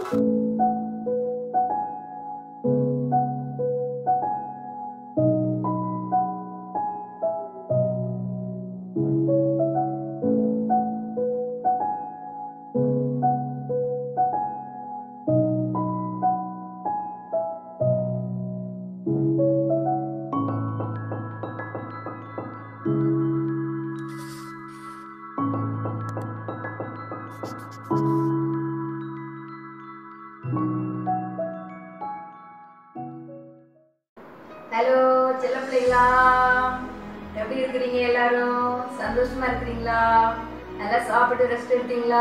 Hello செல்ல பிள்ளைங்களா எப்படி இருக்கிறீங்க எல்லாரும் சந்தோஷமா இருக்கிறீங்களா நல்லா சாப்பிட்டு ரெஸ்ட் எடுத்தீங்களா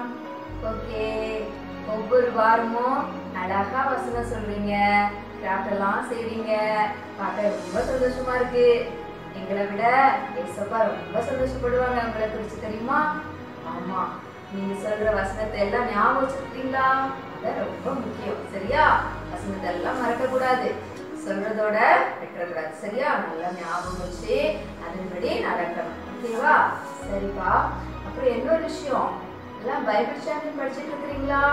ஓகே ஒவ்வொரு வாரமும் அழகா வசனம் சொல்றீங்க கிராஃப்ட் எல்லாம் செய்றீங்க பார்க்க ரொம்ப சந்தோஷமா இருக்கு எங்களை விட ஏசப்பா ரொம்ப சந்தோஷப்படுவாங்க உங்களை குறிச்சு தெரியுமா ஆமா நீங்க சொல்ற வசனத்தை எல்லாம் ஞாபகம் வச்சிருக்கீங்களா அதான் ரொம்ப முக்கியம் சரியா வசனத்தை எல்லாம் மறக்க கூடாது சொல்றதோட விட்டுறக்கூடாது சரியா நல்லா ஞாபகம் வச்சு அதன்படி நடக்கணும் ஓகேவா சரிப்பா அப்புறம் இன்னொரு விஷயம் எல்லாம் பைபிள் சேனல் படிச்சுட்டு இருக்கிறீங்களா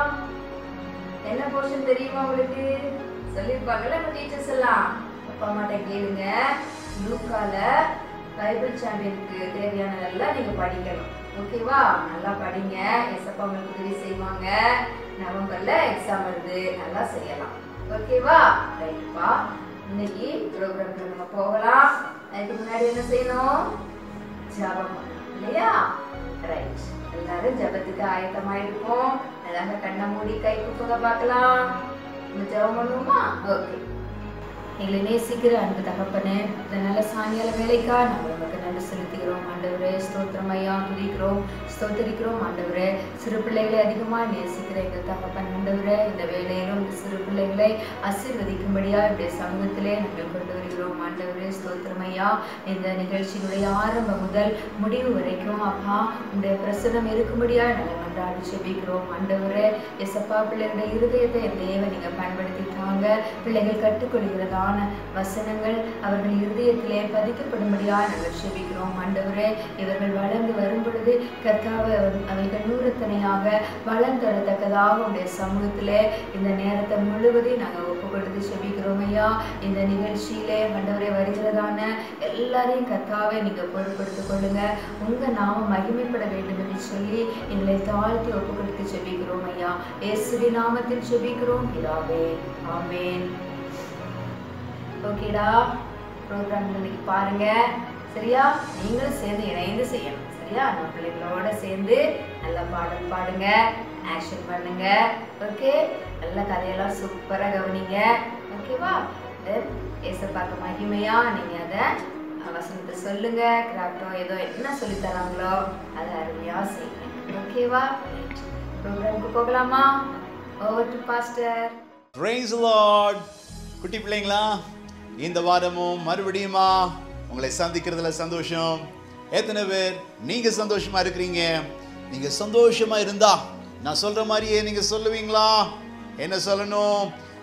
என்ன போர்ஷன் தெரியுமா உங்களுக்கு சொல்லியிருப்பாங்கல்ல நம்ம டீச்சர்ஸ் எல்லாம் அப்பா அம்மாட்ட கேளுங்க லூக்கால பைபிள் சாம்பியனுக்கு தேவையானதெல்லாம் நீங்க படிக்கணும் ஓகேவா நல்லா படிங்க எஸ்அப்பா உங்களுக்கு உதவி செய்வாங்க நவம்பர்ல எக்ஸாம் வருது நல்லா செய்யலாம் ஓகேவா ரைட்ப்பா இன்னைக்கு ப்ரோக்ராம்க்கு நம்ம போகலாம் அதுக்கு முன்னாடி என்ன செய்யணும் ஜபம் பண்ணணும். இல்லையா ரைட் எல்லாரும் ஜபத்துக்கு ஆயத்தமா இருப்போம் அழகா கண்ணை மூடி கை குப்புங்க பார்க்கலாம் நம்ம ஜபம் பண்ணுவோமா ஓகே எங்களை நேசிக்கிற அன்பு தகப்பனே இந்த நல்ல சாயங்கால வேலைக்கா நாங்கள் உமக்கு நன்றி செலுத்துகிறோம் ஆண்டவரே ஸ்தோத்திரம் ஐயா துதிக்கிறோம் ஸ்தோத்தரிக்கிறோம் ஆண்டவரே சிறு பிள்ளைகளை அதிகமாக நேசிக்கிற எங்கள் தகப்பன் ஆண்டவரே இந்த வேலையிலும் இந்த சிறு பிள்ளைகளை ஆசீர்வதிக்கும்படியா இப்படிய சமூகத்திலே நாங்கள் கொண்டு வருகிறோம் ஆண்டவரே ஸ்தோத்திரம் ஐயா இந்த நிகழ்ச்சியினுடைய ஆரம்பம் முதல் முடிவு வரைக்கும் அப்பா உடைய பிரசனம் இருக்கும்படியா நாங்கள் நன்றாடி செபிக்கிறோம் ஆண்டவரே எசப்பா பிள்ளைகளுடைய இருதயத்தை என் தேவன் நீங்க பயன்படுத்திட்டாங்க பிள்ளைகள் கற்றுக்கொள்கிறதான வசனங்கள் அவர்கள் இருதயத்திலே பதிக்கப்படும்படியா நாங்கள் செபிக்கிறோம் ஆண்டவரே இவர்கள் வளர்ந்து வரும் பொழுது கர்த்தாவை அவைகள் நூறத்தனையாக வளம் தரத்தக்கதாக உடைய சமூகத்திலே இந்த நேரத்தை முழுவதையும் நாங்கள் ஒப்பு கொடுத்து செபிக்கிறோம் ஐயா இந்த நிகழ்ச்சியிலே ஆண்டவரே வருகிறதான எல்லாரையும் கர்த்தாவை நீங்க பொறுப்படுத்திக் கொள்ளுங்க உங்க நாமம் மகிமைப்பட வேண்டும் என்று சொல்லி எங்களை தாழ்த்தி ஒப்பு கொடுத்து செபிக்கிறோம் ஐயா இயேசுவின் நாமத்தில் செபிக்கிறோம் பிதாவே ஆமென் ஓகேடா ப்ரோக்ராம் இன்னைக்கு பாருங்க சரியா நீங்களும் சேர்ந்து இணைந்து செய்யணும் சரியா நம்ம பிள்ளைகளோட சேர்ந்து நல்ல பாடல் பாடுங்க ஆக்ஷன் பண்ணுங்க ஓகே நல்ல கதையெல்லாம் சூப்பராக கவனிங்க ஓகேவா ஏசப்பாக்க மகிமையா நீங்க அதை வசனத்தை சொல்லுங்க கிராஃப்டோ ஏதோ என்ன சொல்லி தராங்களோ அதை அருமையா செய்யுங்க ஓகேவா ப்ரோக்ராமுக்கு போகலாமா over to pastor Praise the Lord குட்டி பிள்ளைங்களா இந்த வாரமும் மறுபடியுமா உங்களை சந்திக்கிறதுல சந்தோஷம் எத்தனை பேர் நீங்க சந்தோஷமா இருக்கிறீங்க நீங்க சந்தோஷமா இருந்தா நான் சொல்ற மாதிரியே நீங்க சொல்லுவீங்களா என்ன சொல்லணும்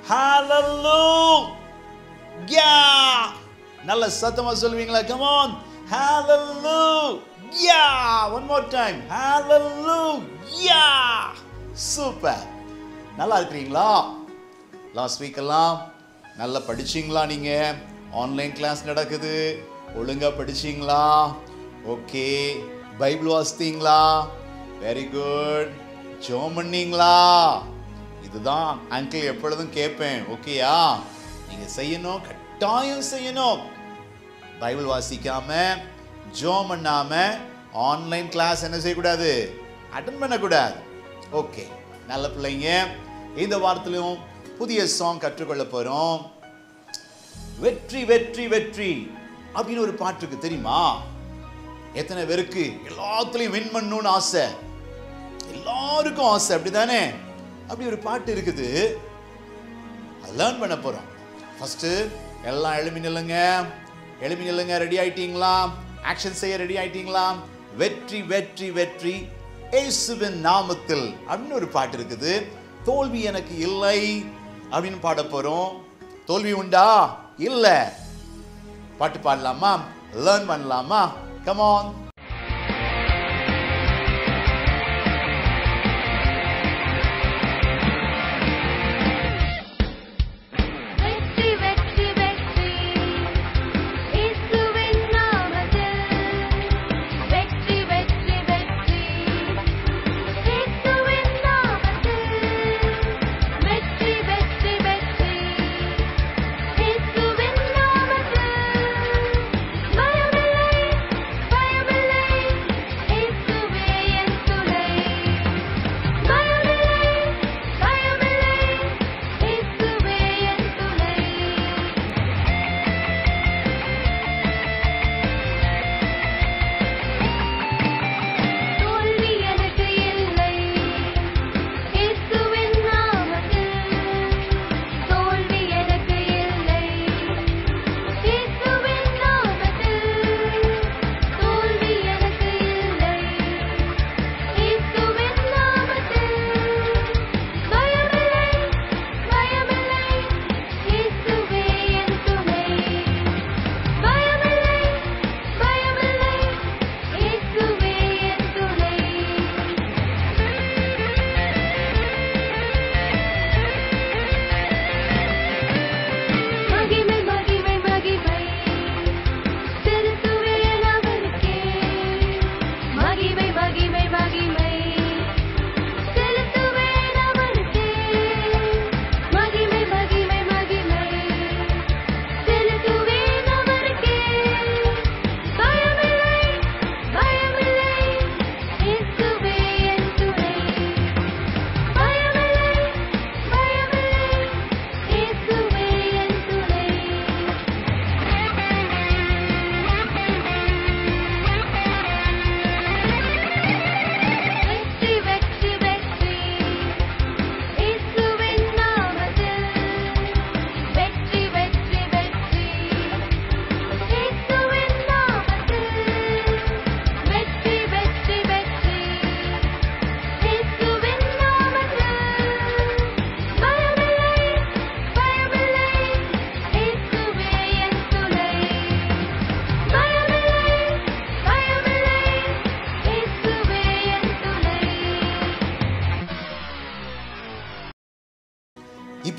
Hallelujah நல்ல சத்தமா சொல்லுவீங்களா come on Hallelujah one more time Hallelujah super நல்லா இருக்கிறீங்களா லாஸ்ட் வீக் எல்லாம் நல்லா படிச்சீங்களா நீங்க ஆன்லைன் கிளாஸ் நடக்குது ஒழுங்கா படிச்சீங்களா ஓகே பைபிள் வாசித்தீங்களா வெரி குட் ஜோம் பண்ணீங்களா இதுதான் அங்கிள் எப்பொழுதும் கேட்பேன் ஓகேயா நீங்க செய்யணும் கட்டாயம் செய்யணும் பைபிள் வாசிக்காம ஜோம் பண்ணாம ஆன்லைன் கிளாஸ் என்ன செய்யக்கூடாது அட்டன் பண்ணக்கூடாது ஓகே நல்ல பிள்ளைங்க இந்த வாரத்திலும் புதிய சாங் கற்றுக்கொள்ள போறோம் வெற்றி வெற்றி வெற்றி அப்படின்னு ஒரு பாட்டு இருக்கு தெரியுமா எத்தனை பேருக்கு எல்லாத்துலயும் வின் பண்ணணும்னு ஆசை எல்லாருக்கும் ஆசை அப்படிதானே அப்படி ஒரு பாட்டு இருக்குது அது லேர்ன் பண்ண போறோம் ஃபர்ஸ்ட் எல்லாம் எழுமி நில்லுங்க எழுமி நில்லுங்க ரெடி ஆயிட்டீங்களா ஆக்ஷன் செய்ய ரெடி ஆயிட்டீங்களா வெற்றி வெற்றி வெற்றி இயேசுவின் நாமத்தில் அப்படின்னு ஒரு பாட்டு இருக்குது தோல்வி எனக்கு இல்லை அப்படின்னு பாட போறோம் தோல்வி உண்டா இல்ல பாட்டு பாடலாமா லேர்ன் பண்ணலாமா கமான்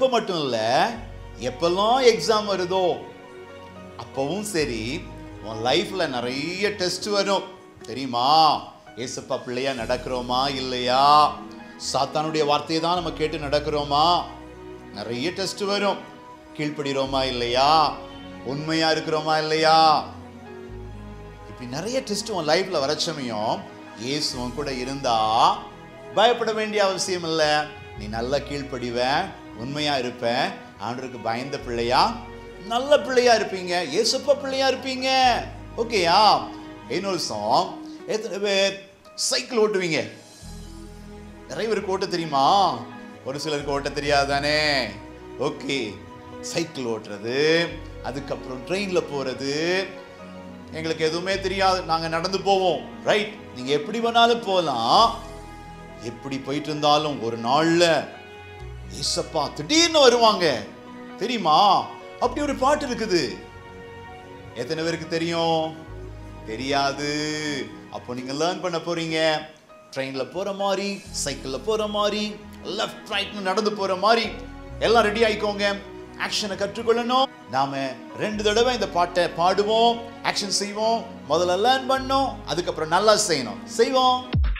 இப்ப மட்டும் இல்ல எப்பெல்லாம் எக்ஸாம் வருதோ அப்பவும் சரி உன் லைஃப்ல நிறைய டெஸ்ட் வரும் தெரியுமா ஏசப்பா பிள்ளையா நடக்கிறோமா இல்லையா சாத்தானுடைய வார்த்தையை தான் நம்ம கேட்டு நடக்கிறோமா நிறைய டெஸ்ட் வரும் கீழ்ப்படுகிறோமா இல்லையா உண்மையா இருக்கிறோமா இல்லையா இப்படி நிறைய டெஸ்ட் உன் லைஃப்ல வர சமயம் இயேசு உன் கூட இருந்தா பயப்பட வேண்டிய அவசியம் இல்லை நீ நல்லா கீழ்ப்படிவ உண்மையா இருப்ப ஆண்டருக்கு பயந்த பிள்ளையா நல்ல பிள்ளையா இருப்பீங்க இயேசுப்பா பிள்ளையா இருப்பீங்க ஓகேயா இன்னொரு சாங் எத்தனை பேர் சைக்கிள் ஓட்டுவீங்க நிறைய பேருக்கு ஓட்ட தெரியுமா ஒரு சிலருக்கு ஓட்ட தெரியாதானே ஓகே சைக்கிள் ஓட்டுறது அதுக்கப்புறம் ட்ரெயின்ல போறது எங்களுக்கு எதுவுமே தெரியாது நாங்க நடந்து போவோம் ரைட் நீங்க எப்படி வேணாலும் போகலாம் எப்படி போயிட்டு இருந்தாலும் ஒரு நாள்ல ஏசப்பா திடீர்னு வருவாங்க தெரியுமா அப்படி ஒரு பாட்டு இருக்குது எத்தனை பேருக்கு தெரியும் தெரியாது அப்போ நீங்க லேர்ன் பண்ண போறீங்க ட்ரெயின்ல போற மாதிரி சைக்கிள்ல போற மாதிரி லெஃப்ட் ரைட்னு நடந்து போற மாதிரி எல்லாம் ரெடி ஆயிக்கோங்க ஆக்ஷனை கற்றுக்கொள்ளணும் நாம ரெண்டு தடவை இந்த பாட்டை பாடுவோம் ஆக்ஷன் செய்வோம் முதல்ல லேர்ன் பண்ணோம் அதுக்கப்புறம் நல்லா செய்யணும் செய்வோம்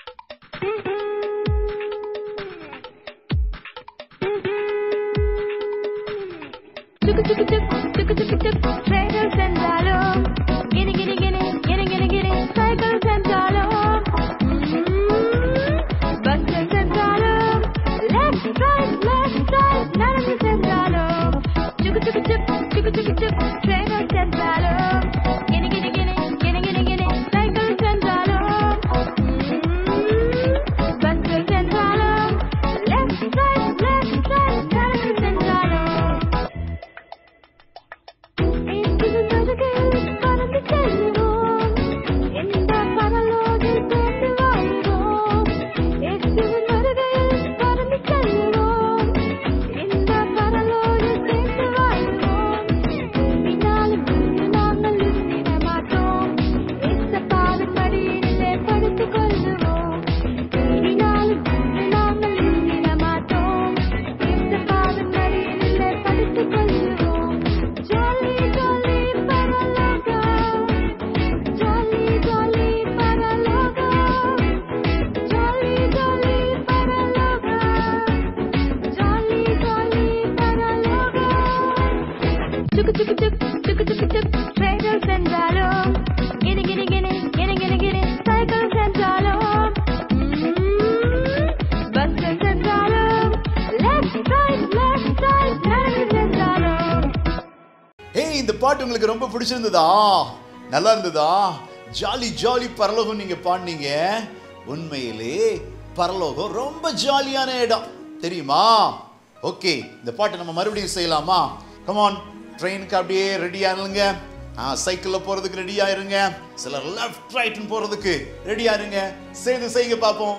Tuk tuk tuk tuk tuk tuk tuk Traders என்றாலும் கிணி கிணி கிணி கிணி கிணி கிணி Cycles என்றாலும் Buses என்றாலும் Left right left right நடந்து சென்றாலும் Tuk tuk tuk tuk tuk tuk Traders என்றாலும் கிணி கிணி கிணி கிணி கிணி கிணி Cycles என்றாலும் Buses என்றாலும் Left right left right நடந்து சென்றாலும் இயேசுவின் அருகில் பறந்து செல்வோம். எந்த பரலோக சேர்ந்து வாழ்வோம். இயேசுவின் அருகில் பறந்து செல்வோம். எந்த பரலோக சேர்ந்து வாழ்வோம். பின்னாலும் இன்று நாங்கள் இருந்திட மாட்டோம். இயேசப்பாவின் மடியிலே படுத்துக் கொள்ளுவோம். பின்னாலும் இன்று நாங்கள் இருந்திட மாட்டோம். இயேசப்பாவின் மடியிலே படுத்துக் கொள்ளுவோம். Jolly, jolly paraloga. Jolly, jolly paraloga. Jolly, jolly paraloga. Jolly, jolly paraloga. Tuk tuk tuk tuk tuk tuk traders என்றாலும் கிணி கிணி கிணி கிணி கிணி கிணி cycles என்றாலும் buses என்றாலும் left right left right நடந்து சென்றாலும் ஏய் இந்த பாட்டு உங்களுக்கு ரொம்ப பிடிச்சிருந்ததா நல்லா இருந்ததா ஜாலி ஜாலி பரலோகம் நீங்க பாடினீங்க உண்மையிலே பரலோகம் ரொம்ப ஜாலியான இடம் தெரியுமா ஓகே இந்த பாட்டை நம்ம மறுபடியும் செய்யலாமா கமான் ட்ரெயினுக்கு அப்படியே ரெடி ஆயிருங்க ஆ சைக்கிளில் போறதுக்கு ரெடி ஆயிருங்க சிலர் லெஃப்ட் ரைட்னு போறதுக்கு ரெடி ஆயிருங்க செய்து செய்யுங்க பார்ப்போம்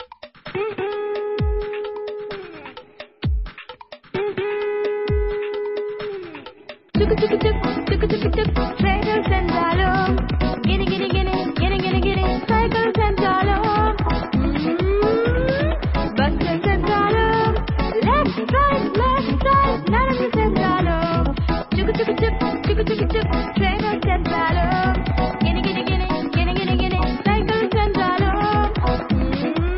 tuk tuk tuk tuk tuk tuk traders என்றாலும் கிணி கிணி கிணி கிணி கிணி கிணி cycles என்றாலும் buses என்றாலும் left right left right நடந்து சென்றாலும் tuk tuk tuk tuk tuk tuk traders என்றாலும் கிணி கிணி கிணி கிணி கிணி கிணி cycles என்றாலும்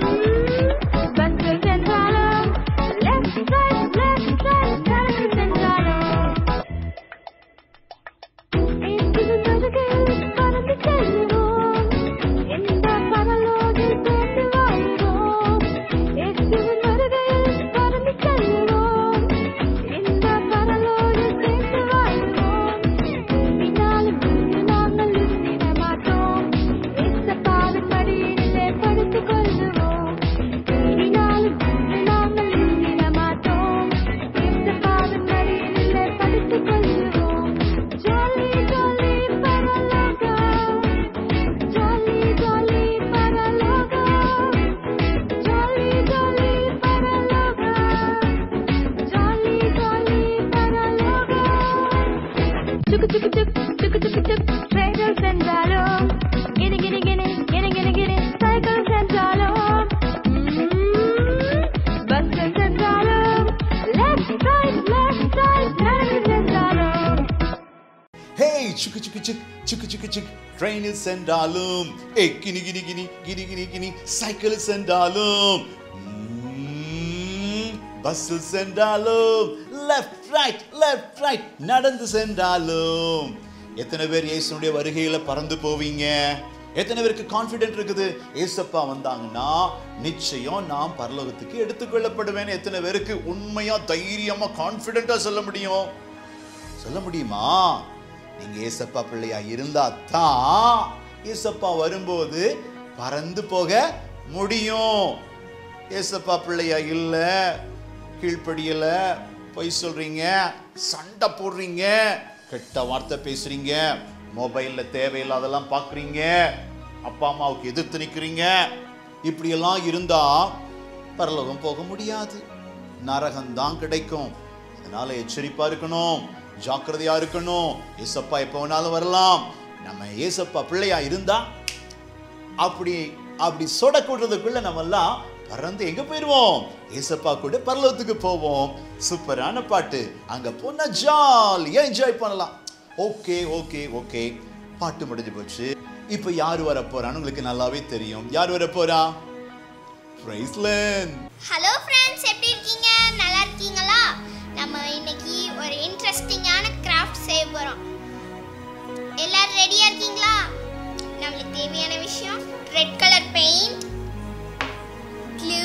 ட்ரெயினில் சென்றாலும் ஏ கினி கினி கினி கினி கினி கினி சைக்கிளில் சென்றாலும் ம்ம், பஸ்ஸில் சென்றாலும் லெஃப்ட் ரைட் லெஃப்ட் ரைட் நடந்து சென்றாலும் எத்தனை பேர் இயேசுனுடைய வருகையில பறந்து போவீங்க எத்தனை பேருக்கு கான்ஃபிடென்ட் இருக்குது ஏசப்பா வந்தாங்கன்னா நிச்சயம் நாம் பரலோகத்துக்கு எடுத்துக்கொள்ளப்படுவேன் எத்தனை பேருக்கு உண்மையா தைரியமா கான்ஃபிடென்ட்டா சொல்ல முடியும் சொல்ல முடியுமா நீங்க ஏசப்பா பிள்ளையா இருந்தா தான் ஏசப்பா வரும்போது பறந்து போக முடியும் ஏசப்பா பிள்ளையா இல்ல கீழ்ப்படியல பொய் சொல்றீங்க சண்டை போடுறீங்க கெட்ட வார்த்தை பேசுறீங்க மொபைல்ல தேவையில்லாதெல்லாம் பார்க்குறீங்க அப்பா அம்மாவுக்கு எதிர்த்து நிற்கிறீங்க இப்படியெல்லாம் இருந்தா பரலோகம் போக முடியாது நரகம்தான் கிடைக்கும் அதனால எச்சரிப்பா இருக்கணும் ஜாக்கிரதையா இருக்கணும் ஏசப்பா எப்போ வேணாலும் வரலாம் நம்ம ஏசப்பா பிள்ளையா இருந்தா அப்படி அப்படி சொடக்கூடுறதுக்குள்ள நம்ம எல்லாம் பறந்து எங்க போயிருவோம் ஏசப்பா கூட பரலோகத்துக்கு போவோம் சூப்பரான பாட்டு அங்க போனா ஜாலியா என்ஜாய் பண்ணலாம் ஓகே ஓகே ஓகே பாட்டு முடிஞ்சு போச்சு இப்போ யார் வர போறான்னு உங்களுக்கு நல்லாவே தெரியும் யார் வர போறா பிரைஸ்லன் ஹலோ ஃப்ரெண்ட்ஸ் எப்படி இருக்கீங்க நல்லா இருக்கீங்களா நம்ம இன்னைக்கு ஒரு இன்ட்ரெஸ்டிங்கான கிராஃப்ட் செய்ய போகிறோம் எல்லாரும் ரெடியாக இருக்கீங்களா நம்மளுக்கு தேவையான விஷயம் ரெட் கலர் பெயிண்ட் க்ளூ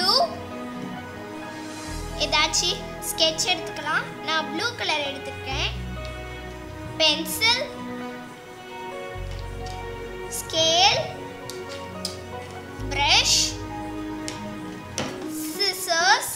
ஏதாச்சும் ஸ்கெட்ச் எடுத்துக்கலாம் நான் ப்ளூ கலர் எடுத்துருக்கேன் பென்சில் ஸ்கேல் ப்ரஷ் scissors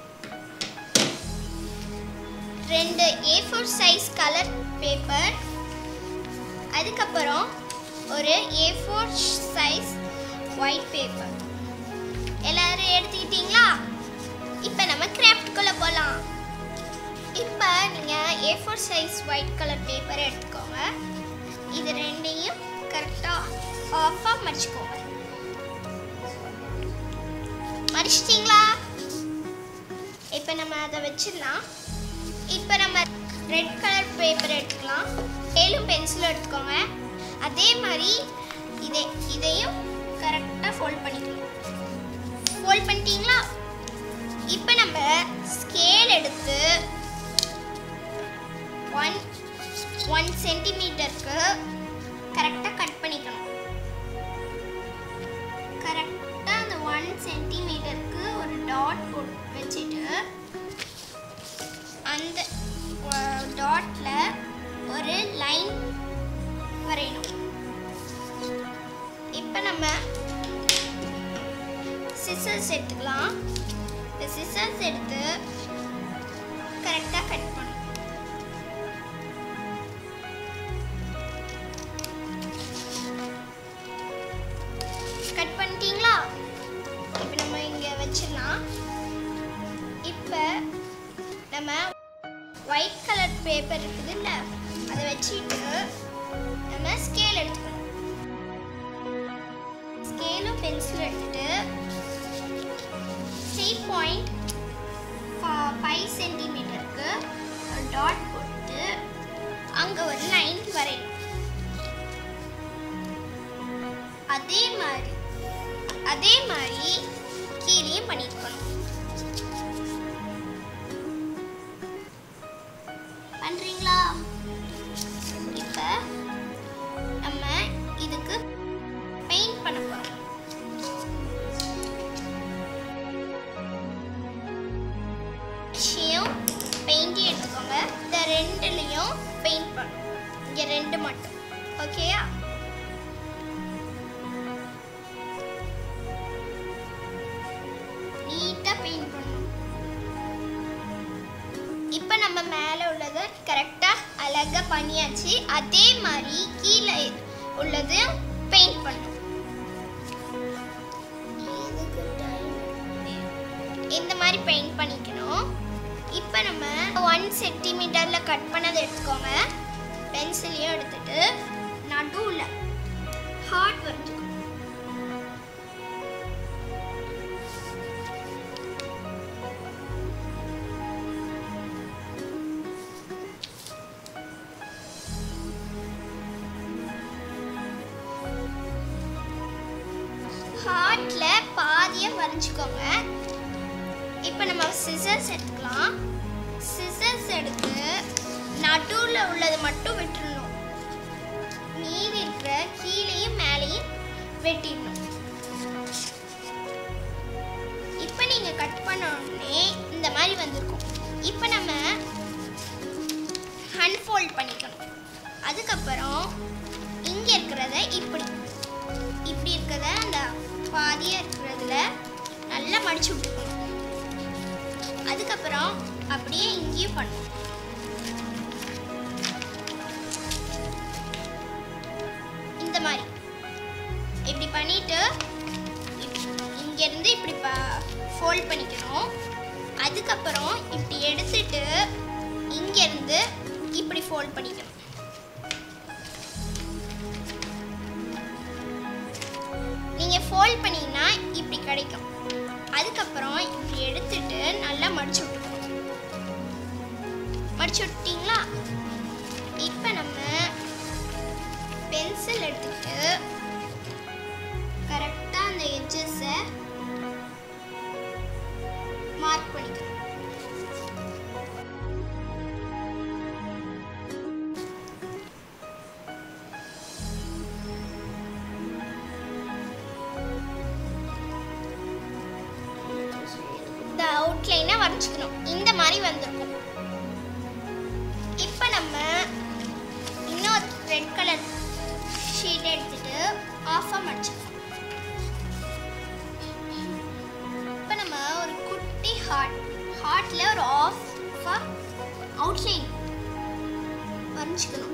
ரெண்டு A four size colour paper அதுக்கப்புறம் ஒரு A four size white paper எல்லாரும் எடுத்துக்கிட்டீங்களா இப்போ நம்ம கிராஃப்ட்குள்ளே போகலாம் இப்போ நீங்கள் A four size white colour paper எடுத்துக்கோங்க இது ரெண்டையும் கரெக்டாக ஆஃபாக மடிச்சுக்கோங்க மடிச்சிட்டிங்களா இப்போ நம்ம அதை வச்சிடலாம் இப்போ நம்ம ரெட் கலர் பேப்பர் எடுத்துக்கலாம் ஏழும் பென்சிலும் எடுத்துக்கோங்க அதே மாதிரி இதை இதையும் கரெக்டாக ஃபோல்ட் பண்ணிக்கணும் ஃபோல்ட் பண்ணிட்டீங்களா இப்போ நம்ம ஸ்கேல் எடுத்து ஒன் ஒன் சென்டிமீட்டருக்கு கரெக்டாக கட் பண்ணிக்கணும் கரெக்டாக அந்த ஒன் சென்டிமீட்டருக்கு ஒரு டாட் போட்டு வச்சுட்டு அந்த டாட்ல ஒரு லைன் வரையணும் இப்போ நம்ம சிசர்ஸ் எடுத்துக்கலாம் இந்த சிசர்ஸ் எடுத்து கரெக்டாக கட் பண்ணணும் கட் பண்ணிட்டீங்களா இப்போ நம்ம இங்கே வச்சிடலாம் இப்போ நம்ம ஒயிட் கலர் பேப்பர் இருக்குதுல்ல அதை வச்சுட்டு நம்ம ஸ்கேல் எடுத்துக்கணும் ஸ்கேலும் பென்சிலும் எடுத்துட்டு த்ரீ பாயிண்ட் ஃபைவ் சென்டிமீட்டருக்கு ஒரு டாட் போட்டு அங்கே ஒரு லைன் வரையணும் அதே மாதிரி அதே மாதிரி கீழேயும் பண்ணிருக்கணும் பண்றீங்களா இப்ப நம்ம இதுக்கு பெயிண்ட் பண்ண போறோம் விஷயம் பெயிண்ட் எடுத்துக்கோங்க இந்த ரெண்டுலையும் பெயிண்ட் பண்ணும் இங்க ரெண்டு மட்டும் ஓகேயா நீட்டாக பெயிண்ட் பண்ணணும் இப்போ நம்ம மேலே உள்ளதை கரெக்டாக அழகாக பண்ணியாச்சு அதே மாதிரி கீழே உள்ளது பெயிண்ட் பண்ணணும் இந்த மாதிரி பெயிண்ட் பண்ணிக்கணும் இப்போ நம்ம ஒன் சென்டிமீட்டரில் கட் பண்ணதை எடுத்துக்கோங்க பென்சிலையும் எடுத்துட்டு நடுவில் ஹார்ட் வரைஞ்சுக்கணும் ஹார்ட்ல பாதியை வரைஞ்சுக்கோங்க இப்போ நம்ம சிசர்ஸ் எடுத்துக்கலாம் சிசர்ஸ் எடுத்து நடுவில் உள்ளது மட்டும் விட்டுறணும் மீதி இருக்கிற கீழேயும் மேலேயும் வெட்டிடணும் இப்போ நீங்கள் கட் பண்ண உடனே இந்த மாதிரி வந்திருக்கும் இப்போ நம்ம அன்ஃபோல்ட் பண்ணிக்கணும் அதுக்கப்புறம் இங்கே இருக்கிறத இப்படி இப்படி இருக்கிறத அந்த பாதியாக இருக்கிறதுல நல்லா மடிச்சு விட்டுக்கணும் அதுக்கப்புறம் அப்படியே இங்கேயும் பண்ணணும் இந்த மாதிரி இப்படி பண்ணிட்டு இப்- இங்கேருந்து இப்படி ஃபோல்ட் பண்ணிக்கணும் அதுக்கப்புறம் இப்படி எடுத்துட்டு இங்கேருந்து இப்படி ஃபோல்ட் பண்ணிக்கணும் நீங்கள் ஃபோல்ட் பண்ணீங்கன்னா இப்படி கிடைக்கும் அதுக்கப்புறம் இப்படி எடுத்துட்டு நல்லா மடிச்சு விட்டுக்கணும் மடிச்சு விட்டீங்களா இப்போ நம்ம பென்சில் எடுத்துட்டு கரெக்டாக அந்த எட்ஜஸை மார்க் பண்ணிக்கணும் இந்த அவுட்லைனை வரைஞ்சிக்கணும் இந்த மாதிரி வந்திருக்கும் இப்போ நம்ம இன்னொரு ரெட் கலர் ஷீட் எடுத்துட்டு ஆஃபாக மடிச்சுக்கலாம் இப்போ நம்ம ஒரு குட்டி ஹார்ட் ஹார்ட்டில் ஒரு ஆஃபாக அவுட்லைன் வரைஞ்சிக்கணும்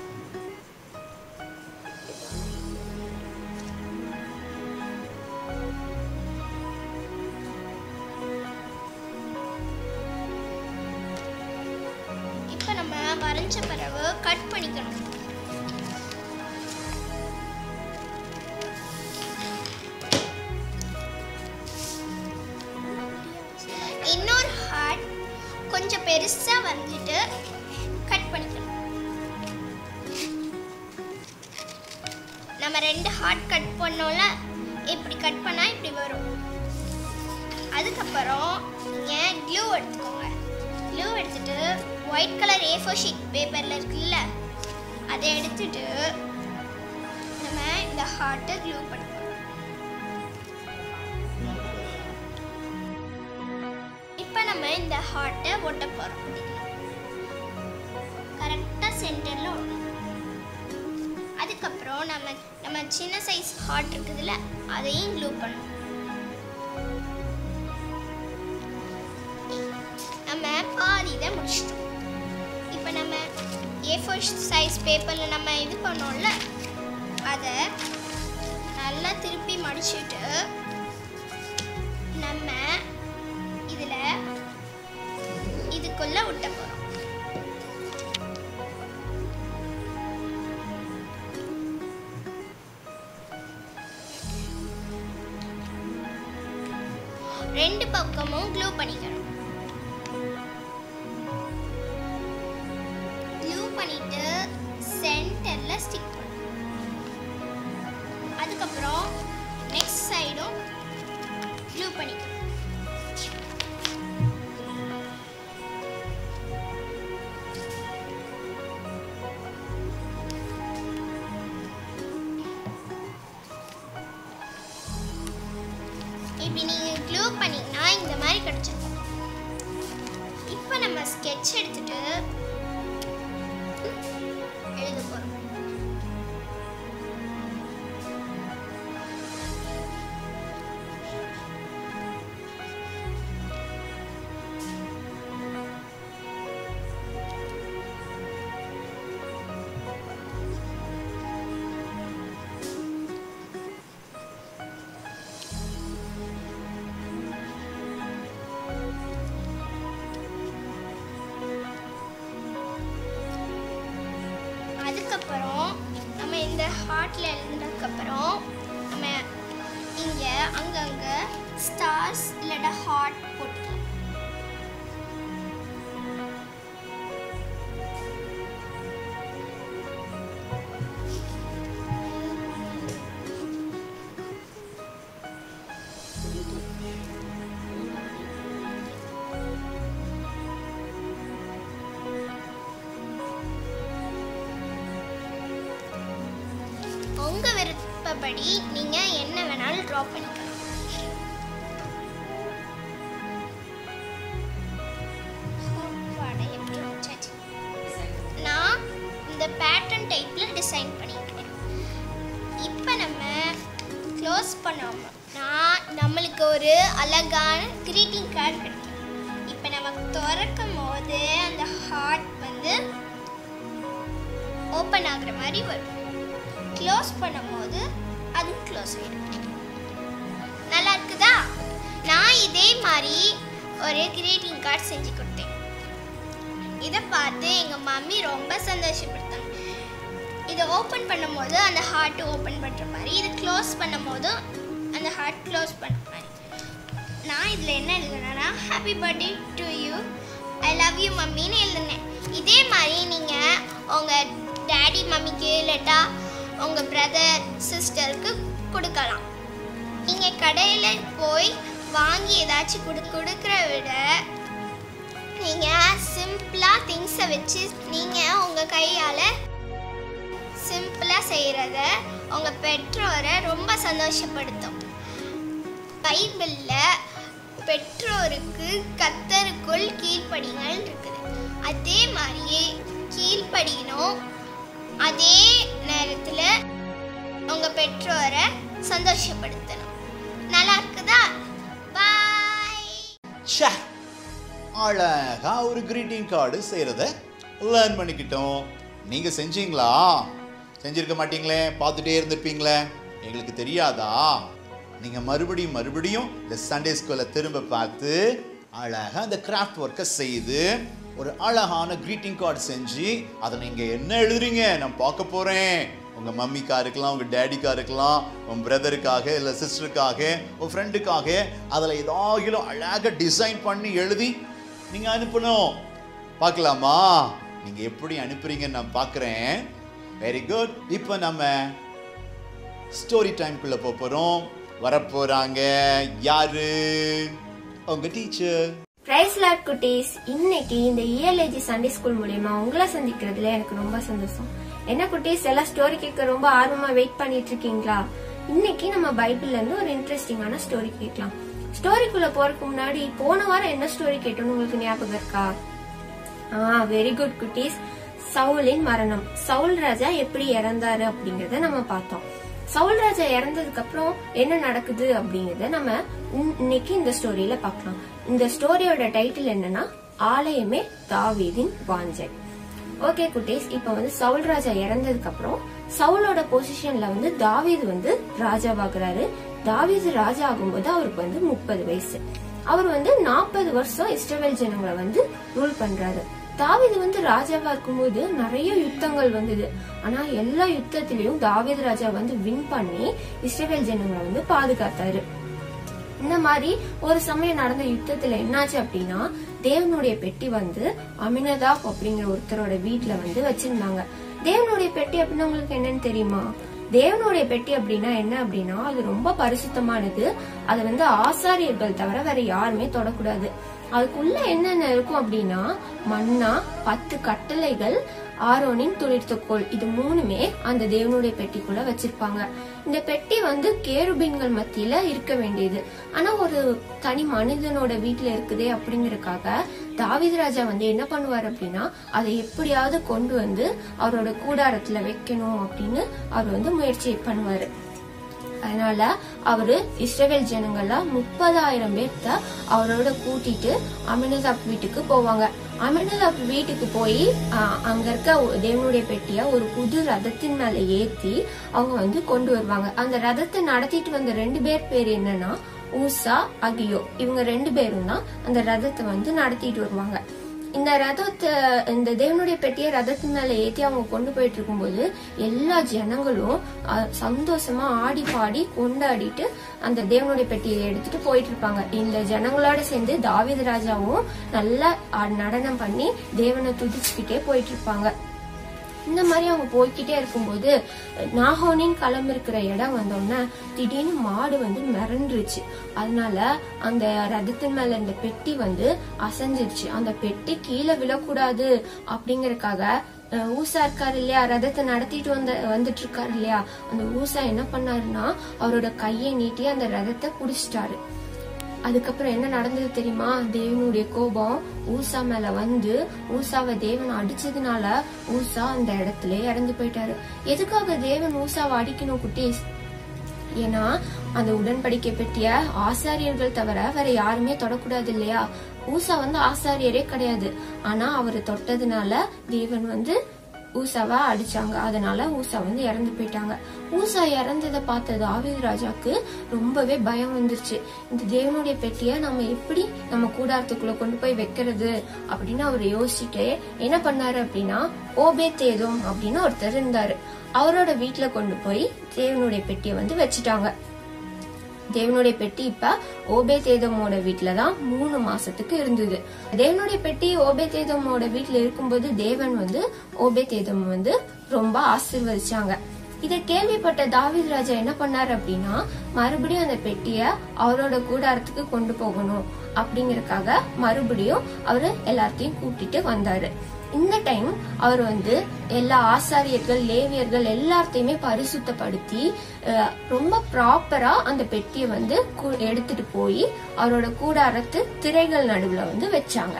இப்போ நம்ம வரைஞ்ச பிறகு கட் பண்ணிக்கணும் இன்னொரு ஹார்ட் கொஞ்சம் பெருசா வந்துட்டு கட் பண்ணிக்கணும் நம்ம ரெண்டு ஹார்ட் கட் பண்ணோம்ல இப்படி கட் பண்ணா இப்படி வரும் அதுக்கப்புறம் நீங்கள் க்ளூ எடுத்துக்கோங்க க்ளூ எடுத்துட்டு white colour A four sheet பேப்பரில் இருக்குல்ல அதை எடுத்துட்டு நம்ம இந்த ஹார்ட்டை க்ளூ பண்ணிக்கணும் இப்போ நம்ம இந்த ஹார்ட்டை ஒட்ட போகிறோம் கரெக்டாக சென்டரில் ஒட்டணும் அதுக்கப்புறம் நம்ம நம்ம சின்ன சைஸ் ஹார்ட் இருக்குதுல்ல அதையும் க்ளூ பண்ணணும் நம்ம பாதி இதை முடிச்சிட்டோம் இப்போ நம்ம ஏ ஃபோர் சைஸ் பேப்பரில் நம்ம இது பண்ணோம்ல அதை நல்லா திருப்பி மடிச்சிட்டு நம்ம இதில் இதுக்குள்ளே விட்ட போகிறோம் ரெண்டு பக்கமும் க்ளூ பண்ணிக்கணும் க்ளூ பண்ணிட்டு சென்டர்ல ஸ்டிக் பண்ணணும் அதுக்கப்புறம் நெக்ஸ்ட் சைடும் க்ளூ பண்ணிக்கணும் இப்படி நீங்கள் க்ளூ பண்ணீங்கன்னா இந்த மாதிரி கிடச்சிருக்கும் இப்போ நம்ம ஸ்கெட்ச் எடுத்துட்டு எழுத போகிறோம் அதுக்கப்புறம் நம்ம இந்த ஹார்ட்ல எழுதுனதுக்கப்புறம் நம்ம இங்கே அங்கங்கே ஸ்டார்ஸ் இல்லைடா ஹார்ட் போட்டுக்கலாம் விருப்பப்படி நீங்க என்ன வேணாலும் ட்ரா பண்ணிக்கலாம் அப்பாடா, எப்படி வச்சாச்சு. நான் இந்த பேட்டர்ன் டைப்ல டிசைன் பண்ணிக்கிறேன் இப்போ நம்ம க்ளோஸ் பண்ணோம்னா நம்மளுக்கு ஒரு அழகான greeting கார்டு கிடைக்கும் இப்போ நம்ம திறக்கும் போது அந்த ஹார்ட் வந்து ஓப்பன் ஆகுற மாதிரி வரும் க்ளோஸ் பண்ணும்போது அது க்ளோஸ் ஆயிடும் நல்லா இருக்குதா நான் இதே மாதிரி ஒரு greeting கார்டு செஞ்சு கொடுத்தேன் இதை பார்த்து எங்கள் மம்மி ரொம்ப சந்தோஷப்படுத்தாங்க இதை ஓப்பன் பண்ணும்போது அந்த ஹார்ட் ஓப்பன் பண்ணுற மாதிரி இது க்ளோஸ் பண்ணும்போது அந்த ஹார்ட் க்ளோஸ் பண்ணுற மாதிரி நான் இதில் என்ன எழுதுனேன்னா happy birthday to you I love you மம்மின்னு எழுதுனேன் இதே மாதிரி நீங்கள் உங்கள் டேடி மம்மிக்கு இல்லாட்டா உங்கள் பிரதர் சிஸ்டருக்கு கொடுக்கலாம் நீங்கள் கடையில் போய் வாங்கி ஏதாச்சும் கொடு கொடுக்குற விட நீங்கள் சிம்பிளாக திங்ஸை வச்சு நீங்கள் உங்கள் கையால் சிம்பிளாக செய்கிறத உங்கள் பெற்றோரை ரொம்ப சந்தோஷப்படுத்தும் பைபிளில் பெற்றோருக்கு கத்தருக்குள் கீழ்ப்படிங்கள் இருக்குது அதே மாதிரியே கீழ்ப்படியணும் அதே நேரத்தில் உங்கள் பெற்றோரை சந்தோஷப்படுத்தணும் நல்லா இருக்குதா பாய் ச்சே அழகா ஒரு greeting கார்டு செய்கிறத லேர்ன் பண்ணிக்கிட்டோம் நீங்கள் செஞ்சீங்களா செஞ்சிருக்க மாட்டீங்களே பார்த்துட்டே இருந்திருப்பீங்களே எங்களுக்கு தெரியாதா நீங்கள் மறுபடியும் மறுபடியும் இந்த சண்டே ஸ்கூலில் திரும்ப பார்த்து அழகா அந்த கிராஃப்ட் ஒர்க்கை செய்து ஒரு அழகான greeting கார்டு செஞ்சு அதை நீங்கள் என்ன எழுதுறீங்க நான் பார்க்க போகிறேன் உங்கள் மம்மிக்கா இருக்கலாம் உங்கள் டேடிக்கா இருக்கலாம் உங்கள் பிரதருக்காக இல்லை சிஸ்டருக்காக உங்கள் ஃப்ரெண்டுக்காக அதில் ஏதாகிலும் அழகாக டிசைன் பண்ணி எழுதி நீங்கள் அனுப்பணும் பார்க்கலாமா நீங்கள் எப்படி அனுப்புறீங்கன்னு நான் பார்க்குறேன் வெரி குட் இப்போ நம்ம ஸ்டோரி டைம்குள்ளே போக போகிறோம் வரப்போகிறாங்க யாரு உங்கள் டீச்சர் பிரைஸ் லாட் குட்டீஸ் இன்னைக்கு இந்த இஎல்ஏஜி சண்டே ஸ்கூல் மூலியமா உங்களை சந்திக்கிறதுல எனக்கு ரொம்ப சந்தோஷம் என்ன குட்டீஸ் எல்லாம் ஸ்டோரி கேட்க ரொம்ப ஆர்வமா வெயிட் பண்ணிட்டு இருக்கீங்களா இன்னைக்கு நம்ம பைபிள்ல இருந்து ஒரு இன்ட்ரெஸ்டிங்கான ஸ்டோரி கேட்கலாம் ஸ்டோரிக்குள்ள போறதுக்கு முன்னாடி போன வாரம் என்ன ஸ்டோரி கேட்டோம்னு உங்களுக்கு ஞாபகம் இருக்கா ஆ வெரி குட் குட்டீஸ் சவுலின் மரணம் சவுல் ராஜா எப்படி இறந்தாரு அப்படிங்கறத நம்ம பார்த்தோம் சவுல் ராஜா இறந்ததுக்கு அப்புறம் என்ன நடக்குது அப்படிங்கறத நம்ம இன்- இன்னைக்கு இந்த ஸ்டோரியில பார்க்கலாம் இந்த ஸ்டோரியோட டைட்டில் என்னன்னா ஆலயமே தாவீதின் வாஞ்சை ஓகே குட்டீஸ் இப்ப வந்து சவுல் ராஜா இறந்ததுக்கு அப்புறம் சவுலோட பொசிஷன்ல வந்து தாவீது வந்து ராஜாவாகிறாரு தாவீது ராஜா ஆகும்போது அவருக்கு வந்து முப்பது வயசு அவர் வந்து நாற்பது வருஷம் இஸ்ரவேல் ஜனங்களை வந்து ரூல் பண்றாரு தாவீது வந்து ராஜாவா இருக்கும்போது நிறைய யுத்தங்கள் வந்தது ஆனா எல்லா யுத்தத்திலயும் தாவீது ராஜா வந்து வின் பண்ணி இஸ்ரவேல் ஜனங்களை வந்து பாதுகாத்தாரு இந்த மாதிரி ஒரு சமயம் நடந்த யுத்தத்துல என்னாச்சு அப்படின்னா தேவனுடைய பெட்டி வந்து அமினதாப் அப்படிங்கிற ஒருத்தரோட வீட்ல வந்து வச்சிருந்தாங்க தேவனுடைய பெட்டி அப்படின்னா உங்களுக்கு என்னன்னு தெரியுமா தேவனுடைய பெட்டி அப்படின்னா என்ன அப்படின்னா அது ரொம்ப பரிசுத்தமானது அது வந்து ஆசாரியர்கள் தவிர வேற யாருமே தொடக்கூடாது அதுக்குள்ள என்னென்ன இருக்கும் அப்படின்னா மண்ணா பத்து கட்டளைகள் ஆரோனின் துளிர்த்தக்கோள் இது மூணுமே அந்த தேவனுடைய பெட்டிக்குள்ள வச்சிருப்பாங்க இந்த பெட்டி வந்து கேருபீன்கள் மத்தியில இருக்க வேண்டியது ஆனா ஒரு தனி மனிதனோட வீட்டுல இருக்குதே அப்படிங்கறதுக்காக தாவீது ராஜா வந்து என்ன பண்ணுவார் அப்படின்னா அதை எப்படியாவது கொண்டு வந்து அவரோட கூடாரத்துல வைக்கணும் அப்படின்னு அவர் வந்து முயற்சி பண்ணுவாரு அதனால அவரு இஸ்ரவேல் ஜனங்கள முப்பதாயிரம் பேர்த்த அவரோட கூட்டிட்டு அமினதாப் வீட்டுக்கு போவாங்க அமினதாப் வீட்டுக்கு போய் ஆஹ், அங்க இருக்க ஒ- தேவனுடைய பெட்டிய ஒரு புது ரதத்தின் மேல ஏத்தி அவங்க வந்து கொண்டு வருவாங்க அந்த ரதத்தை நடத்திட்டு வந்த ரெண்டு பேர் பேர் என்னன்னா ஊசா அகியோ இவங்க ரெண்டு பேரும் தான் அந்த ரதத்தை வந்து நடத்திட்டு வருவாங்க இந்த ரதத்தை இந்த தேவனுடைய பெட்டியை ரதத்தின் மேல ஏத்தி அவங்க கொண்டு போயிட்டு இருக்கும்போது எல்லா ஜனங்களும் அஹ், சந்தோஷமா ஆடி பாடி கொண்டாடிட்டு அந்த தேவனுடைய பெட்டியை எடுத்துட்டு போயிட்டு இருப்பாங்க இந்த ஜனங்களோட சேர்ந்து தாவீது ராஜாவும் நல்லா அஹ், நடனம் பண்ணி தேவனை துதிச்சுக்கிட்டே போயிட்டு இருப்பாங்க இந்த மாதிரி அவங்க போய்க்கிட்டே இருக்கும்போது நாகோனின் களம் இருக்கிற இடம் வந்தோடனே திடீர்னு மாடு வந்து மிரண்டுருச்சு அதனால அந்த ரதத்தின் மேல இருந்த பெட்டி வந்து அசைஞ்சிருச்சு அந்த பெட்டி கீழே விழக்கூடாது அப்படிங்கறதுக்காக அஹ், ஊசா இருக்காரு இல்லையா ரதத்தை நடத்திட்டு வந்த வந்துட்டு இருக்காரு இல்லையா அந்த ஊசா என்ன பண்ணாருன்னா அவரோட கையை நீட்டி அந்த ரதத்தை புடிச்சிட்டாரு அதுக்கப்புறம் என்ன நடந்தது தெரியுமா தேவனுடைய கோபம் ஊசா மேல வந்து ஊசாவை தேவன் அடிச்சதுனால ஊசா அந்த இடத்துல இறந்து போயிட்டாரு எதுக்காக தேவன் ஊசாவை அடிக்கணும் குட்டீஸ் ஏன்னா அந்த உடன்படிக்கை பெட்டிய ஆசாரியர்கள் தவிர வேற யாருமே தொடக்கூடாது இல்லையா ஊசா வந்து ஆசாரியரே கிடையாது ஆனா அவர் தொட்டதுனால தேவன் வந்து ஊசாவை அடிச்சாங்க அதனால ஊசா வந்து இறந்து போயிட்டாங்க ஊசா இறந்ததை பார்த்த தாவீது ராஜாக்கு ரொம்பவே பயம் வந்துருச்சு இந்த தேவனுடைய பெட்டிய நம்ம எப்படி நம்ம கூடாரத்துக்குள்ள கொண்டு போய் வைக்கிறது அப்படின்னு அவர் யோசிச்சுட்டே என்ன பண்ணாரு அப்படின்னா ஓபே தேதோம் அப்படின்னு ஒருத்தர் இருந்தாரு அவரோட வீட்டுல கொண்டு போய் தேவனுடைய பெட்டியை வந்து வச்சுட்டாங்க தேவனுடைய பெட்டி இப்ப ஓபே தேதமோட வீட்டுல தான் மூணு மாசத்துக்கு இருந்தது தேவனுடைய பெட்டி ஓபே தேதமோட வீட்டுல இருக்கும்போது தேவன் வந்து ஓபே தேதம் வந்து ரொம்ப ஆசீர்வதிச்சாங்க இத கேள்விப்பட்ட தாவீது ராஜா என்ன பண்ணாரு அப்படின்னா மறுபடியும் அந்த பெட்டிய அவரோட கூடாரத்துக்கு கொண்டு போகணும் அப்படிங்கறக்காக மறுபடியும் அவரு எல்லாத்தையும் கூட்டிட்டு வந்தாரு இந்த டைம் அவர் வந்து எல்லா ஆசாரியர்கள் லேவியர்கள் எல்லாத்தையுமே பரிசுத்தப்படுத்தி அஹ், ரொம்ப ப்ராப்பரா அந்த பெட்டியை வந்து கு- எடுத்துட்டு போய் அவரோட கூடாரத்து திரைகள் நடுவுல வந்து வச்சாங்க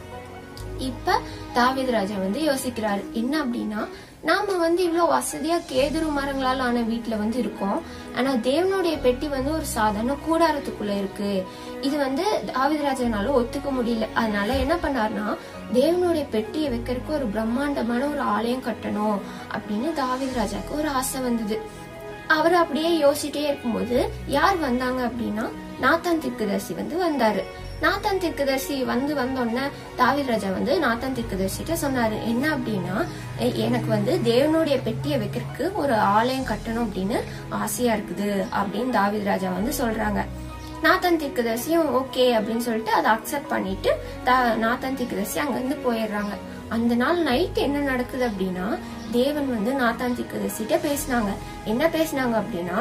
இப்ப தாவீது ராஜா வந்து யோசிக்கிறாரு என்ன அப்படின்னா நாம வந்து இவ்வளவு வசதியா கேதுரு மரங்களால் ஆன வீட்டுல வந்து இருக்கோம் ஆனா தேவனுடைய பெட்டி வந்து ஒரு சாதாரண கூடாரத்துக்குள்ள இருக்கு இது வந்து தாவீது ராஜானால ஒத்துக்க முடியல அதனால என்ன பண்ணாருன்னா தேவனுடைய பெட்டியை வைக்கிறதுக்கு ஒரு பிரம்மாண்டமான ஒரு ஆலயம் கட்டணும் அப்படின்னு தாவீது ராஜாக்கு ஒரு ஆசை வந்தது அவர் அப்படியே யோசிச்சிட்டே இருக்கும்போது யார் வந்தாங்க அப்படின்னா நாத்தான் தீர்க்கதரிசி வந்து வந்தாரு நாத்தான் தீர்க்கதரிசி வந்து வந்தோடனே தாவீது ராஜா வந்து நாத்தான் தீர்க்கதரிசிட்ட சொன்னாரு என்ன அப்படின்னா எ- எனக்கு வந்து தேவனுடைய பெட்டியை வைக்கிறதுக்கு ஒரு ஆலயம் கட்டணும் அப்படின்னு ஆசையா இருக்குது அப்படின்னு தாவீது ராஜா வந்து சொல்றாங்க நாத்தன் தீர்க்கதரிசியும் ஓகே அப்படின்னு சொல்லிட்டு அதை அக்செப்ட் பண்ணிட்டு தா- நாத்தன் தீர்க்கதரிசி அங்கிருந்து போயிடுறாங்க அந்த நாள் நைட் என்ன நடக்குது அப்படின்னா தேவன் வந்து நாத்தான் தீர்க்கதரிசிட்ட பேசினாங்க என்ன பேசினாங்க அப்படின்னா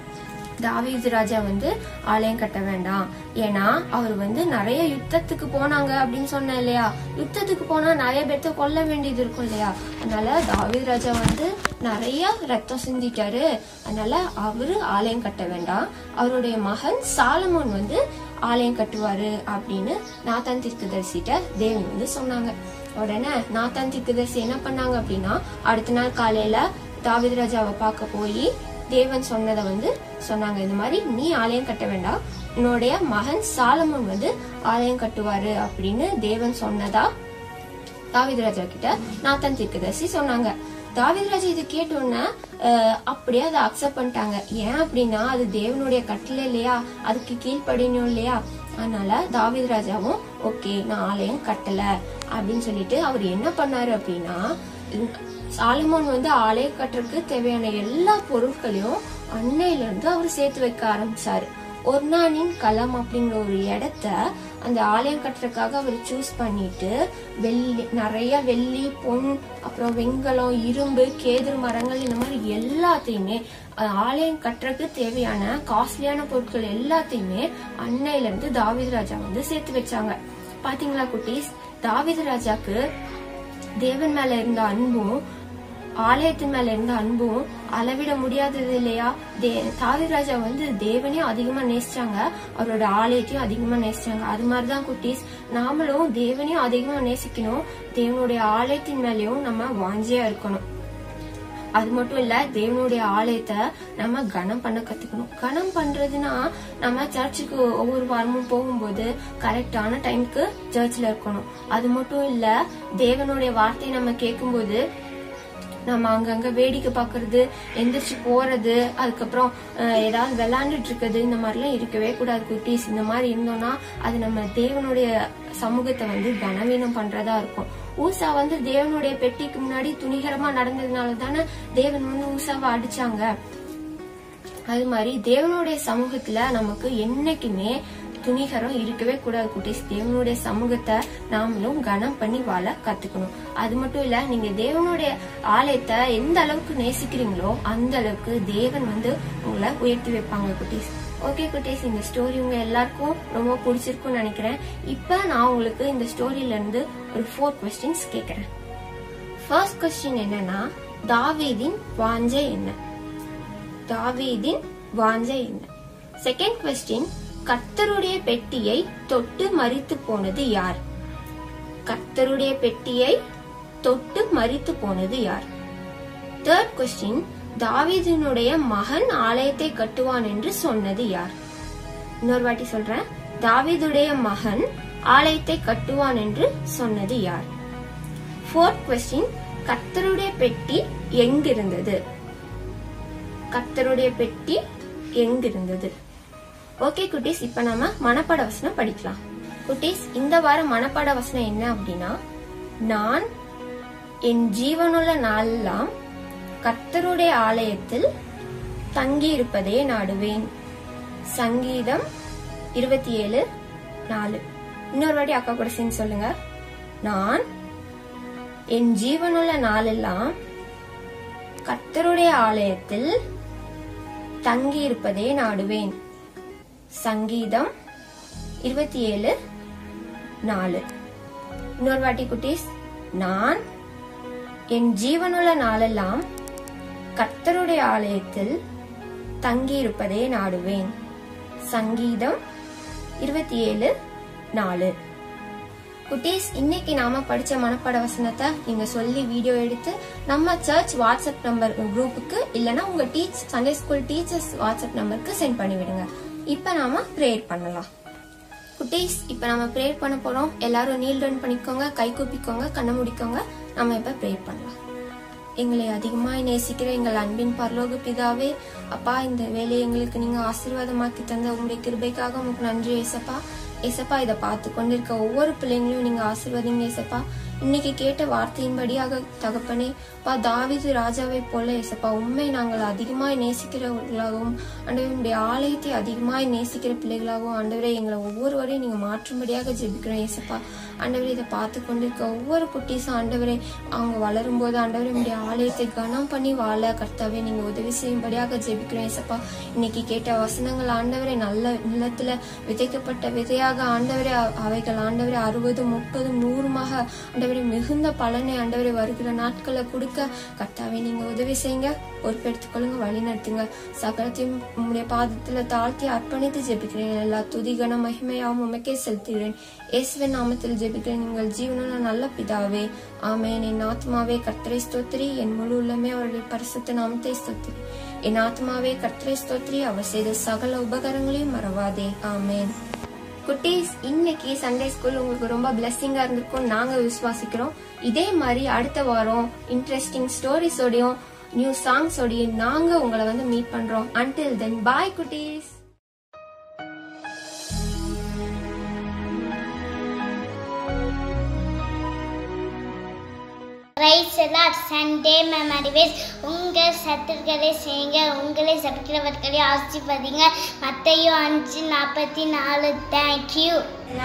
தாவீது ராஜா வந்து ஆலயம் கட்ட வேண்டாம் ஏன்னா அவர் வந்து நிறைய யுத்தத்துக்கு போனாங்க அப்படின்னு சொன்னேன் இல்லையா யுத்தத்துக்கு போனா நிறைய பேர்த்த கொல்ல வேண்டியது இருக்கும் இல்லையா அதனால தாவீது ராஜா வந்து நிறைய ரத்தம் சிந்திட்டாரு அதனால அவரு ஆலயம் கட்ட வேண்டாம் அவருடைய மகன் சாலமோன் வந்து ஆலயம் கட்டுவாரு அப்படின்னு நாத்தான் தீர்க்கதரிசிட்ட தேவன் வந்து சொன்னாங்க உடனே நாத்தான் தீர்க்கதரிசி என்ன பண்ணாங்க அப்படின்னா அடுத்த நாள் காலையில தாவீது ராஜாவை பார்க்க போய் தேவன் சொன்னதை வந்து சொன்னாங்க இந்த மாதிரி நீ ஆலயம் கட்ட வேண்டாம் உன்னுடைய மகன் சாலமோன் வந்து ஆலயம் கட்டுவாரு அப்படின்னு தேவன் சொன்னதா தாவீது ராஜா கிட்ட நாத்தன் தீர்க்கதரிசி சொன்னாங்க தாவீது ராஜா இது கேட்ட உடனே அஹ், அப்படியே அதை அக்செப்ட் பண்ணிட்டாங்க ஏன் அப்படின்னா அது தேவனுடைய கட்டளை இல்லையா அதுக்கு கீழ்ப்படியணும் இல்லையா அதனால தாவீது ராஜாவும் ஓகே நான் ஆலயம் கட்டல அப்படின்னு சொல்லிட்டு அவர் என்ன பண்ணாரு அப்படின்னா இந்த- சாலமோன் வந்து ஆலயம் கட்டுறதுக்கு தேவையான எல்லா பொருட்களையும் அன்னையில இருந்து அவர் சேர்த்து வைக்க ஆரம்பிச்சாரு ஒர்னானின் களம் அப்படிங்கிற ஒரு இடத்த அந்த ஆலயம் கட்டுறதுக்காக அவர் சூஸ் பண்ணிட்டு வெள்ளி நிறைய வெள்ளி பொன் அப்புறம் வெண்கலம் இரும்பு கேதுரு மரங்கள் இந்த மாதிரி எல்லாத்தையுமே அஹ், ஆலயம் கட்டுறதுக்கு தேவையான காஸ்ட்லியான பொருட்கள் எல்லாத்தையுமே அன்னையில இருந்து தாவீது ராஜா வந்து சேர்த்து வச்சாங்க பாத்தீங்களா குட்டீஸ் தாவீது ராஜாக்கு தேவன் மேல இருந்த அன்பும் ஆலயத்தின் மேல இருந்த அன்பும் அளவிட முடியாதது இல்லையா தே தாவிராஜா வந்து தேவனையும் அதிகமா நேசிச்சாங்க அவரோட ஆலயத்தையும் அதிகமா நேசிச்சாங்க அது மாதிரிதான் குட்டீஸ் நாமளும் தேவனையும் அதிகமா நேசிக்கணும் தேவனுடைய ஆலயத்தின் மேலயும் நம்ம வாஞ்சியா இருக்கணும் அது மட்டும் இல்ல தேவனுடைய ஆலயத்தை நம்ம கனம் பண்ண கத்துக்கணும் கனம் பண்றதுன்னா நம்ம சர்ச்சுக்கு ஒவ்வொரு வாரமும் போகும்போது கரெக்டான டைம்க்கு சர்ச்ல இருக்கணும் அது மட்டும் இல்ல தேவனுடைய வார்த்தையை நம்ம கேட்கும்போது நம்ம அங்கங்க வேடிக்கை பார்க்கறது எந்திரிச்சு போறது அதுக்கப்புறம் அஹ், ஏதாவது விளையாண்டுட்டு இருக்கிறது இந்த மாதிரிலாம் இருக்கவே கூடாது குட்டீஸ் இந்த மாதிரி இருந்தோம்னா அது நம்ம தேவனுடைய சமூகத்தை வந்து கனவீனம் பண்றதா இருக்கும் ஊசா வந்து தேவனுடைய பெட்டிக்கு முன்னாடி துணிகரமா நடந்ததுனால தானே தேவன் வந்து ஊசாவை அடிச்சாங்க அது மாதிரி தேவனுடைய சமூகத்துல நமக்கு என்னைக்குமே துணிகரம் இருக்கவே கூடாது குட்டீஸ் தேவனுடைய சமூகத்தை நாமளும் கனம் பண்ணி வாழ கத்துக்கணும் அது மட்டும் இல்ல நீங்க தேவனுடைய ஆலயத்தை எந்த அளவுக்கு நேசிக்கிறீங்களோ அந்த அளவுக்கு தேவன் வந்து உங்களை உயர்த்தி வைப்பாங்க குட்டீஸ் ஓகே குட்டீஸ் இந்த ஸ்டோரி உங்க எல்லாருக்கும் ரொம்ப பிடிச்சிருக்கும்னு நினைக்கிறேன் இப்ப நான் உங்களுக்கு இந்த ஸ்டோரியில இருந்து ஒரு ஃபோர் கொஸ்டின்ஸ் கேக்குறேன் ஃபர்ஸ்ட் கொஸ்டின் என்னன்னா தாவீதின் வாஞ்சை என்ன தாவீதின் வாஞ்சை என்ன செகண்ட் கொஸ்டின் கர்த்தருடைய பெட்டியை தொட்டு மறித்து போனது யார் கர்த்தருடைய பெட்டியை தொட்டு மறித்து போனது யார் தேர்ட் கொஸ்டின் தாவீதினுடைய மகன் ஆலயத்தை கட்டுவான் என்று சொன்னது யார் இன்னொரு வாட்டி சொல்றேன் தாவீதுடைய மகன் ஆலயத்தை கட்டுவான் என்று சொன்னது யார் ஃபோர்த் கொஸ்டின் கர்த்தருடைய பெட்டி எங்கிருந்தது கர்த்தருடைய பெட்டி எங்கிருந்தது ஓகே குட்டீஸ் இப்ப நாம மனப்பாட வசனம் படிக்கலாம் குட்டீஸ் இந்த வாரம் மனப்பாட வசனம் என்ன அப்படின்னா நான் என் ஜீவனுள்ள நாளெல்லாம் கர்த்தருடைய ஆலயத்தில் தங்கி இருப்பதே நாடுவேன் சங்கீதம் இருபத்தி ஏழு நாலு இன்னொரு வாட்டி அக்கா கூட சேர்ந்து சொல்லுங்க நான் என் ஜீவனுள்ள நாளெல்லாம் கர்த்தருடைய ஆலயத்தில் தங்கி இருப்பதே நாடுவேன் சங்கீதம் இருபத்தி ஏழு நாலு இன்னொரு வாட்டி குட்டீஸ் நான் என் ஜீவனுள்ள நாளெல்லாம் கர்த்தருடைய ஆலயத்தில் தங்கி இருப்பதே நாடுவேன் சங்கீதம் இருபத்தி ஏழு நாலு குட்டீஸ் இன்னைக்கு நாம படிச்ச மனப்பாட வசனத்தை நீங்க சொல்லி வீடியோ எடுத்து நம்ம சர்ச் வாட்ஸ்அப் நம்பர் குரூப்புக்கு இல்லனா உங்க teach Sunday school teachers WhatsApp நம்பருக்கு சென்ட் பண்ணி விடுங்க இப்ப நாம ப்ரேயர் பண்ணலாம் குட்டீஸ் இப்ப நம்ம ப்ரேயர் பண்ண போறோம் எல்லாரும் நீல் டவுன் பண்ணிக்கோங்க கை கூப்பிக்கோங்க கண்ணை முடிக்கோங்க நம்ம இப்ப ப்ரேயர் பண்ணலாம் எங்களை அதிகமாய் நேசிக்கிற எங்கள் அன்பின் பரலோக பிதாவே அப்பா இந்த வேலையை எங்களுக்கு நீங்க ஆசீர்வாதமாக்கி தந்த உங்களுடைய கிருபைக்காக உங்களுக்கு நன்றி ஏசப்பா ஏசப்பா இதை பார்த்து கொண்டிருக்க ஒவ்வொரு பிள்ளைங்களையும் நீங்க ஆசீர்வாதிங்க ஏசப்பா இன்னைக்கு கேட்ட வார்த்தையின்படியாக தகப்பனே பா தாவீது ராஜாவை போல ஏசப்பா உண்மை நாங்கள் அதிகமாய் நேசிக்கிறவர்களாகவும் ஆண்டவருடைய ஆலயத்தை அதிகமாய் நேசிக்கிற பிள்ளைகளாகவும் ஆண்டவரே எங்களை ஒவ்வொருவரையும் நீங்க மாற்றும்படியாக ஜெபிக்கிறோம் ஏசப்பா ஆண்டவரே இதை பார்த்து கொண்டிருக்க ஒவ்வொரு குட்டீஸும் ஆண்டவரே அவங்க வளரும் போது ஆண்டவரே உங்களுடைய ஆலயத்தை கனம் பண்ணி வாழ கர்த்தாவே நீங்க உதவி செய்யும்படியாக ஜெபிக்கிறோம் ஏசப்பா இன்னைக்கு கேட்ட வசனங்கள் ஆண்டவரே நல்ல நிலத்துல விதைக்கப்பட்ட விதையாக ஆண்டவரே அ- அவைகள் ஆண்டவரே அறுபது முப்பது நூறுமாக ஆண்டவரே மிகுந்த பலனை ஆண்டவரே வருகிற நாட்களை கொடுக்க கர்த்தாவே நீங்க உதவி செய்யுங்க பொறுப்பெடுத்துக் கொள்ளுங்க வழி நடத்துங்க சகலத்தையும் உங்களுடைய பாதத்துல தாழ்த்தி அர்ப்பணித்து ஜெபிக்கிறேன் எல்லா துதிகன மகிமையாவும் உமக்கே செலுத்துகிறேன் இயேசுவின் நாமத்தில் ஜெபிக்கிறேன் நீங்கள் ஜீவனுள்ள நல்ல பிதாவே ஆமென் என் ஆத்மாவே கர்த்தரை ஸ்தோத்திரி என் முழு உள்ளமே அவருடைய பரிசுத்த நாமத்தை ஸ்தோத்திரி என் ஆத்மாவே கர்த்தரை ஸ்தோத்திரி அவர் செய்த சகல உபகரங்களையும் மறவாதே ஆமென் குட்டீஸ் இன்னைக்கு சண்டே ஸ்கூல் உங்களுக்கு ரொம்ப பிளெஸ்ஸிங்கா இருந்திருக்கும் நாங்க விசுவாசிக்கிறோம் இதே மாதிரி அடுத்த வாரம் இன்ட்ரெஸ்டிங் ஸ்டோரிஸோடையும் நியூ சாங்ஸோடையும் நாங்க உங்களை வந்து மீட் பண்றோம் அன்டில் தென் பாய் குட்டீஸ் ரைஸ் எல்லாம் சண்டே மெமரிவேஸ் உங்கள் சத்துருக்களை செய்யுங்க உங்களை சபிக்கிறவர்களை ஆசிர்வதிங்க மத்தையும் அஞ்சு நாற்பத்தி நாலு தேங்க்யூ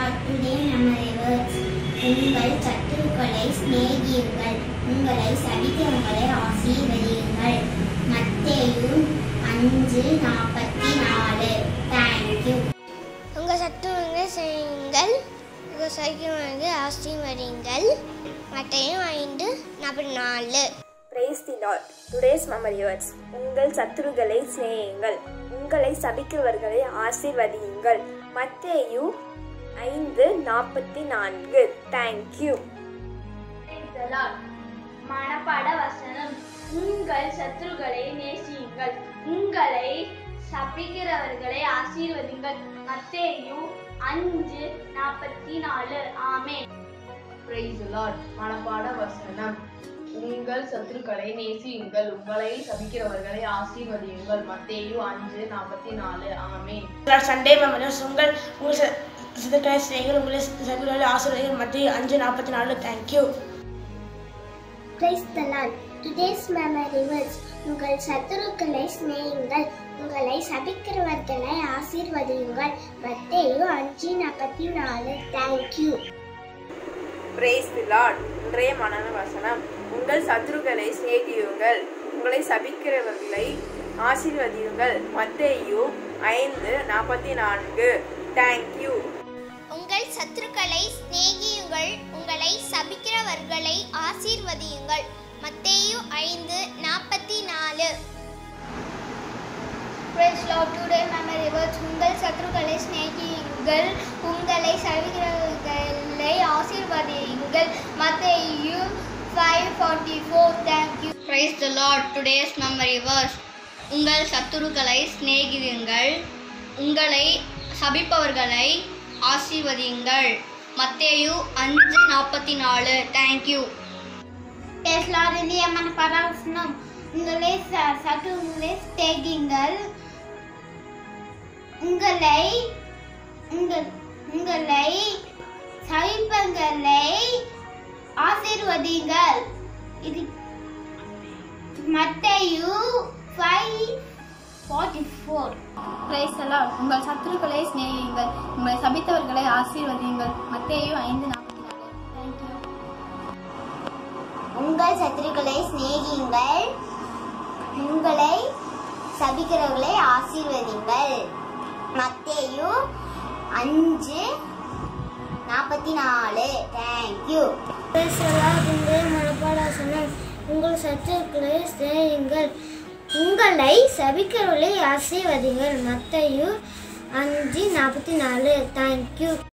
உங்கள் சத்துருக்களை சிநேகியுங்கள் உங்களை சபிக்கிறவங்களை ஆசீர்வதியுங்கள் மத்தேயும் அஞ்சு நாற்பத்தி நாலு தேங்க்யூ உங்கள் சத்துருங்களை செய்யுங்கள் உங்கள் சகிக்கிறவங்களை ஆசீர்வதியுங்கள் மத்தையும் ஐந்து நாற்பத்தி நாலு praise the Lord today's memory words உங்கள் சத்துருக்களை சிநேகியுங்கள் உங்களை சபிக்கிறவர்களை ஆசீர்வதியுங்கள் மத்தேயு ஐந்து நாற்பத்தி நான்கு தேங்க்யூ மனப்பாட வசனம் உங்கள் சத்துருக்களை நேசியுங்கள் உங்களை சபிக்கிறவர்களை ஆசீர்வதிங்கள் மத்தேயு அஞ்சு நாற்பத்தி நாலு ஆமென் பிரைஸ் லார்ட் மனப்பாட வசனம் உங்கள் சத்துருக்களை நேசியுங்கள் உங்களை சபிக்கிறவர்களை ஆசீர்வதியுங்கள் மத்தேயு அஞ்சு நாற்பத்தி நாலு ஆமென் சண்டே மெமரிஸ் உங்கள் உங்கள் சத்துக்களை சிநேகிகள் உங்களை சத்துக்களை ஆசிரியர்கள் மத்திய அஞ்சு நாற்பத்தி நாலு thank you Praise the Lord. Today's memory words உங்கள் சத்துருக்களை சிநேகியுங்கள் உங்களை சபிக்கிறவர்களை ஆசீர்வதியுங்கள் மத்தேயு அஞ்சு நாற்பத்தி நாலு தேங்க்யூ பிரேஸ் தி லார்ட் இன்றைய மனன வசனம் உங்கள் சத்துருக்களை சிநேகியுங்கள் உங்களை சபிக்கிறவர்களை ஆசீர்வதியுங்கள் மத்தேயு ஐந்து நாற்பத்தி நான்கு தேங்க்யூ உங்கள் சத்துருக்களை சிநேகியுங்கள் உங்களை சபிக்கிறவர்களை ஆசீர்வதியுங்கள் மத்தேயு ஐந்து நாற்பத்தி நாலு Praise Lord, today memory words உங்கள் சத்துருக்களை சிநேகியுங்கள் உங்களை சவிக்கிறவர்களை ஆசீர்வதியுங்கள் மத்தேயு 5:44 thank you Praise the Lord. Today's memory verse. உங்கள் சத்துருக்களை சிநேகியுங்கள் உங்களை சபிப்பவர்களை ஆசீர்வதியுங்கள் மத்தேயு அஞ்சு நாற்பத்தி நாலு தேங்க்யூ Praise Lord, இந்திய மனப்பராசனம் உங்களை ச- சத்துருக்களை சிநேகியுங்கள் உங்களை உங்கள் உங்களை சவிப்பங்களை ஆசீர்வதியுங்கள் இது மத்தேயு 5:44 பிரைஸ் அலாட் உங்கள் சத்துருக்களை சிநேகியுங்கள் உங்களை சபித்தவர்களை ஆசீர்வதியுங்கள் மத்தேயு ஐந்து நாற்பத்தி நாலு தேங்க்யூ உங்கள் சத்துருக்களை சிநேகியுங்கள் உங்களை சபிக்கிறவர்களை ஆசீர்வதிங்கள் மத்தேயு அஞ்சு நாற்பத்தி நாலு தேங்க்யூ மனப்பாடாசனம் உங்கள் சத்துருக்களை சிநேகியுங்கள் உங்களை சபிக்கிறவர்களை ஆசீர்வதிங்கள் மத்தேயு அஞ்சு நாற்பத்தி நாலு தேங்க்யூ